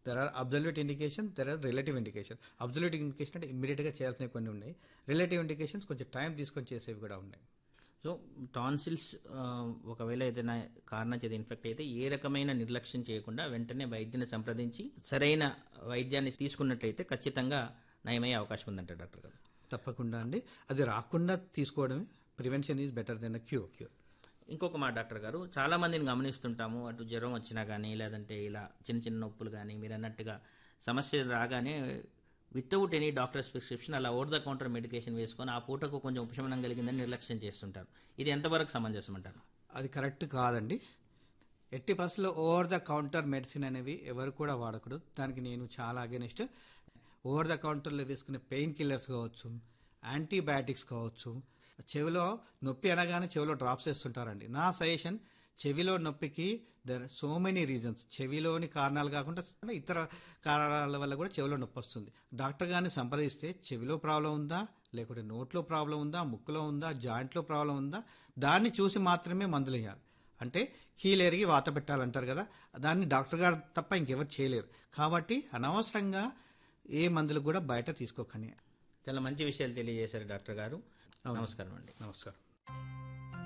there are absolute indication there are relative indication absolute indication అంటే ఇమ్మీడియట్గా చేయాల్సినవి కొన్ని ఉన్నాయి రిలేటివ్ ఇండికేషన్స్ కొంచెం టైం తీసుకొని చేసేవి కూడా ఉన్నాయి సో టాన్సిల్స్ ఒకవేళ ఏదైనా కారణం చేత ఇన్ఫెక్ట్ అయితే ఏ రకమైన నిర్లక్ష్యం చేయకుండా వెంటనే వైద్యుని సంప్రదించి సరైన వైద్యాన్ని తీసుకున్నట్లయితే ఖచ్చితంగా నయమయ్యే అవకాశం ఉందంట డాక్టర్ గారు తప్పకుండా అండి అది రాకుండా తీసుకోవడమే prevention is better than the cure cure ఇంకొక మా డాక్టర్ గారు చాలా మందిని గమనిస్తుంటాము అటు జ్వరం వచ్చినా కానీ లేదంటే ఇలా చిన్న చిన్న నొప్పులు కానీ మీరు అన్నట్టుగా సమస్య రాగానే వితౌట్ ఎనీ డాక్టర్స్ ప్రిస్క్రిప్షన్ అలా ఓవర్ ద కౌంటర్ మెడికేషన్ వేసుకొని ఆ పూటకు కొంచెం ఉపశమనం కలిగిందని నిర్లక్ష్యం చేస్తుంటారు ఇది ఎంతవరకు సమంజసం అంటారు అది కరెక్ట్ కాదండి ఎట్టి పరిస్థితుల్లో ఓవర్ ద కౌంటర్ మెడిసిన్ అనేవి ఎవరు కూడా వాడకూడదు దానికి నేను చాలా అగెనిస్ట్ ఓవర్ ద కౌంటర్లో వేసుకునే పెయిన్ కిల్లర్స్ కావచ్చు యాంటీబయాటిక్స్ కావచ్చు చెవిలో నొప్పి అనగానే చెవిలో డ్రాప్స్ వేస్తుంటారండి నా సజెషన్ చెవిలో నొప్పికి దర్ సో మెనీ రీజన్స్ చెవిలోని కారణాలు కాకుండా ఇతర కారణాల వల్ల కూడా చెవిలో నొప్పి వస్తుంది డాక్టర్ గారిని సంప్రదిస్తే చెవిలో ప్రాబ్లం ఉందా లేకుంటే నోట్లో ప్రాబ్లం ఉందా ముక్కులో ఉందా జాయింట్లో ప్రాబ్లం ఉందా దాన్ని చూసి మాత్రమే మందులు వేయాలి అంటే కీలేరిగి వాత పెట్టాలంటారు కదా దాన్ని డాక్టర్ గారు తప్ప ఇంకెవరు చేయలేరు కాబట్టి అనవసరంగా ఏ మందులు కూడా బయట తీసుకోకని చాలా మంచి విషయాలు తెలియజేశారు డాక్టర్ గారు నమస్కారం అండి నమస్కారం